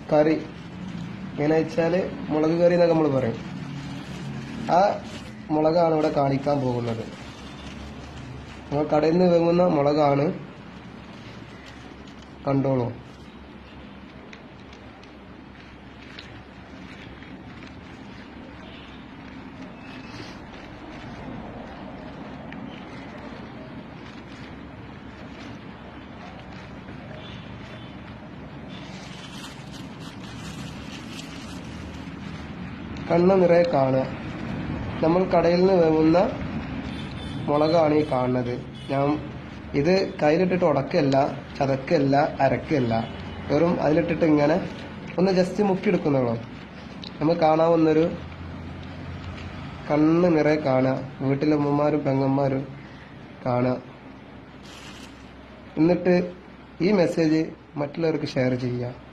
കറി എങ്ങനെ വെച്ചാല് മുളക് കറി എന്നൊക്കെ നമ്മൾ പറയും ആ മുളകാണ് ഇവിടെ കാണിക്കാൻ പോകുന്നത് നമ്മൾ കടയിൽ നിന്ന് വാങ്ങുന്ന മുളകാണ് കണ്ടോളൂ കണ്ണ് നിറയെ കാണുക നമ്മൾ കടയിൽ നിന്ന് വാങ്ങുന്ന മുളകാണ് ഈ കാണുന്നത് ഞാൻ ഇത് കയ്യിലിട്ടിട്ട് ഉടക്കല്ല ചതക്കല്ല അരക്കല്ല വെറും അതിലിട്ടിട്ട് ഇങ്ങനെ ഒന്ന് ജസ്റ്റ് മുക്കിയെടുക്കുന്നുള്ളൂ നമുക്ക് കാണാവുന്നൊരു കണ്ണ് നിറയെ കാണുക വീട്ടിലെ ഉമ്മമാരും പെങ്ങന്മാരും കാണുക എന്നിട്ട് ഈ മെസ്സേജ് മറ്റുള്ളവർക്ക് ഷെയർ ചെയ്യുക